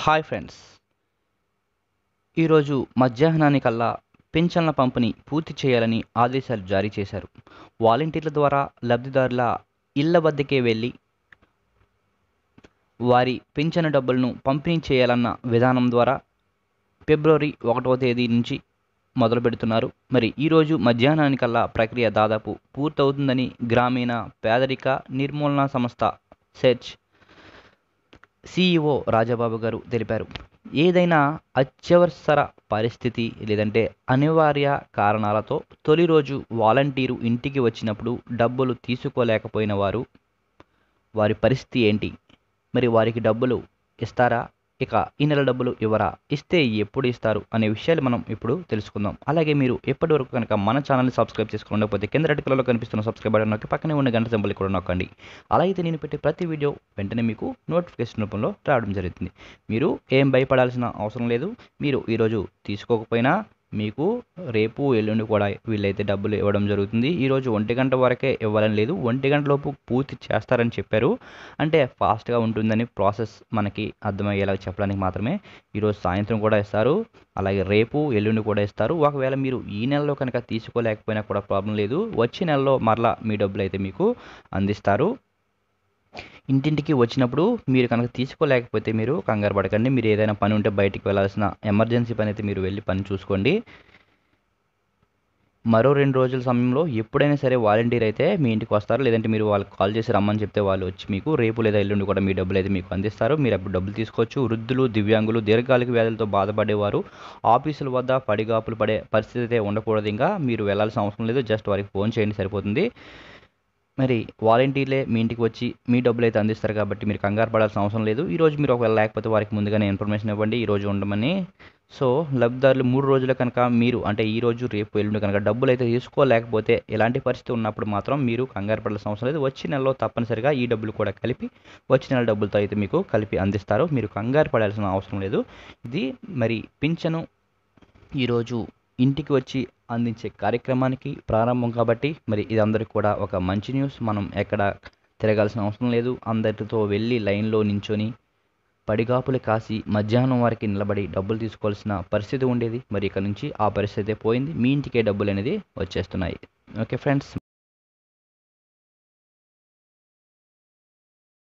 hi friends ఈరోజు మధ్యాహ్నానికల్లా పింఛన్ల పంపిణీ పూర్తి చేయాలని ఆదేశాలు జారీ చేశారు వాలంటీర్ల ద్వారా లబ్ధిదారుల ఇళ్ల వద్దకే వెళ్ళి వారి పింఛను డబ్బులను పంపిణీ చేయాలన్న విధానం ద్వారా ఫిబ్రవరి ఒకటవ తేదీ నుంచి మొదలు పెడుతున్నారు మరి ఈరోజు మధ్యాహ్నానికల్లా ప్రక్రియ దాదాపు పూర్తవుతుందని గ్రామీణ పేదరిక నిర్మూలన సంస్థ సెర్చ్ సిఇఓ రాజాబాబు గారు తెలిపారు ఏదైనా అత్యవసర పరిస్థితి లేదంటే అనివార్య కారణాలతో తొలి రోజు వాలంటీరు ఇంటికి వచ్చినప్పుడు డబ్బులు తీసుకోలేకపోయిన వారు వారి పరిస్థితి ఏంటి మరి వారికి డబ్బులు ఇస్తారా ఇక ఈ నెల డబ్బులు ఇవ్వరా ఇస్తే ఎప్పుడు ఇస్తారు అనే విషయాలు మనం ఇప్పుడు తెలుసుకుందాం అలాగే మీరు ఎప్పటి వరకు కనుక మన ఛానల్ని సబ్స్క్రైబ్ చేసుకోకపోతే కింద రెడ్ కలర్లో కనిపిస్తున్న సబ్స్క్రైబ్ బటన్ నొక్కి పక్కనే ఉన్న గంట సింబల్ కూడా నొక్కండి అలా అయితే నేను పెట్టే ప్రతి వీడియో వెంటనే మీకు నోటిఫికేషన్ రూపంలో రావడం జరుగుతుంది మీరు ఏం భయపడాల్సిన అవసరం లేదు మీరు ఈరోజు తీసుకోకపోయినా మీకు రేపు ఎల్లుండి కూడా వీళ్ళైతే డబ్బులు ఇవ్వడం జరుగుతుంది ఈరోజు ఒంటి గంట వరకే ఇవ్వాలని లేదు ఒంటి గంట లోపు పూర్తి చేస్తారని చెప్పారు అంటే ఫాస్ట్గా ఉంటుందని ప్రాసెస్ మనకి అర్థమయ్యేలా చెప్పడానికి మాత్రమే ఈరోజు సాయంత్రం కూడా ఇస్తారు అలాగే రేపు ఎల్లుండి కూడా ఇస్తారు ఒకవేళ మీరు ఈ నెలలో కనుక తీసుకోలేకపోయినా కూడా ప్రాబ్లం లేదు వచ్చే నెలలో మరలా మీ డబ్బులు అయితే మీకు అందిస్తారు ఇంటింటికి వచ్చినప్పుడు మీరు కనుక తీసుకోలేకపోతే మీరు కంగారు పడకండి మీరు ఏదైనా పని ఉంటే బయటికి వెళ్ళాల్సిన ఎమర్జెన్సీ పని అయితే మీరు వెళ్ళి పని చూసుకోండి మరో రెండు రోజుల సమయంలో ఎప్పుడైనా సరే వాలంటీర్ అయితే మీ ఇంటికి వస్తారు లేదంటే మీరు వాళ్ళకి కాల్ చేసి రమ్మని చెప్తే వాళ్ళు వచ్చి మీకు రేపు లేదా ఎల్లుండి కూడా మీ డబ్బులు అయితే మీకు అందిస్తారు మీరు అప్పుడు డబ్బులు తీసుకోవచ్చు వృద్ధులు దివ్యాంగులు దీర్ఘకాలిక వ్యాధులతో బాధపడేవారు ఆఫీసుల వద్ద పడిగాపులు పడే పరిస్థితి అయితే ఉండకూడదు ఇంకా మీరు వెళ్ళాల్సిన అవసరం లేదు జస్ట్ వారికి ఫోన్ చేయండి సరిపోతుంది మరి వాలంటీర్లే మీ ఇంటికి వచ్చి మీ డబ్బులు అయితే అందిస్తారు కాబట్టి మీరు కంగారు పడాల్సిన అవసరం లేదు ఈ రోజు మీరు ఒకవేళ లేకపోతే వారికి ముందుగానే ఇన్ఫర్మేషన్ ఇవ్వండి ఈ రోజు ఉండమని సో లబ్ధిదారులు మూడు రోజులు కనుక మీరు అంటే ఈ రోజు రేపు ఎల్లుండి కనుక డబ్బులు అయితే తీసుకోలేకపోతే ఎలాంటి పరిస్థితి ఉన్నప్పుడు మాత్రం మీరు కంగారు పడాల్సిన అవసరం లేదు వచ్చే నెలలో తప్పనిసరిగా ఈ డబ్బులు కూడా కలిపి వచ్చే నెల డబ్బులతో అయితే మీకు కలిపి అందిస్తారు మీరు కంగారు పడాల్సిన అవసరం లేదు ఇది మరి పింఛను ఈరోజు ఇంటికి వచ్చి అందించే కార్యక్రమానికి ప్రారంభం కాబట్టి మరి ఇది అందరికీ కూడా ఒక మంచి న్యూస్ మనం ఎక్కడ తిరగాల్సిన అవసరం లేదు అందరితో వెళ్ళి లైన్లో నించొని పడిగాపులు కాసి మధ్యాహ్నం వరకు నిలబడి డబ్బులు తీసుకోవాల్సిన పరిస్థితి ఉండేది మరి ఇక్కడ నుంచి ఆ పరిస్థితి పోయింది మీ ఇంటికే డబ్బులు అనేది వచ్చేస్తున్నాయి ఓకే ఫ్రెండ్స్